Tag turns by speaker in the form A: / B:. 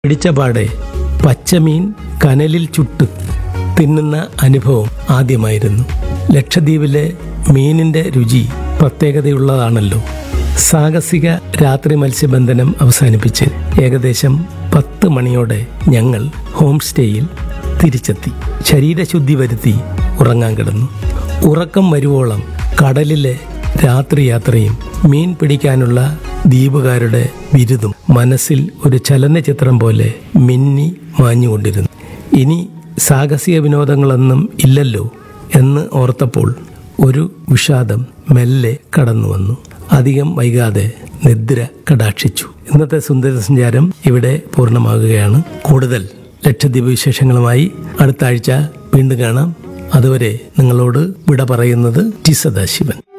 A: പിടിച്ചപാടെ പച്ചമീൻ കനലിൽ ചുട്ട് തിന്നുന്ന അനുഭവം ആദ്യമായിരുന്നു ലക്ഷദ്വീപിലെ മീനിന്റെ രുചി പ്രത്യേകതയുള്ളതാണല്ലോ സാഹസിക രാത്രി മത്സ്യബന്ധനം അവസാനിപ്പിച്ച് ഏകദേശം പത്ത് മണിയോടെ ഞങ്ങൾ ഹോം സ്റ്റേയിൽ തിരിച്ചെത്തി ശരീരശുദ്ധി വരുത്തി ഉറങ്ങാൻ കിടന്നു ഉറക്കം വരുവോളം കടലിലെ രാത്രി യാത്രയും മീൻ പിടിക്കാനുള്ള ദ്വീപുകാരുടെ ബിരുദും മനസ്സിൽ ഒരു ചലനചിത്രം പോലെ മിന്നി മാഞ്ഞുകൊണ്ടിരുന്നു ഇനി സാഹസിക വിനോദങ്ങളൊന്നും ഇല്ലല്ലോ എന്ന് ഓർത്തപ്പോൾ ഒരു വിഷാദം മെല്ലെ കടന്നു വന്നു അധികം വൈകാതെ നിദ്ര കടാക്ഷിച്ചു ഇന്നത്തെ സുന്ദര സഞ്ചാരം ഇവിടെ പൂർണ്ണമാകുകയാണ് കൂടുതൽ ലക്ഷദ്വീപ് വിശേഷങ്ങളുമായി അടുത്ത ആഴ്ച വീണ്ടും കാണാം അതുവരെ നിങ്ങളോട് വിട പറയുന്നത് ടി സദാശിവൻ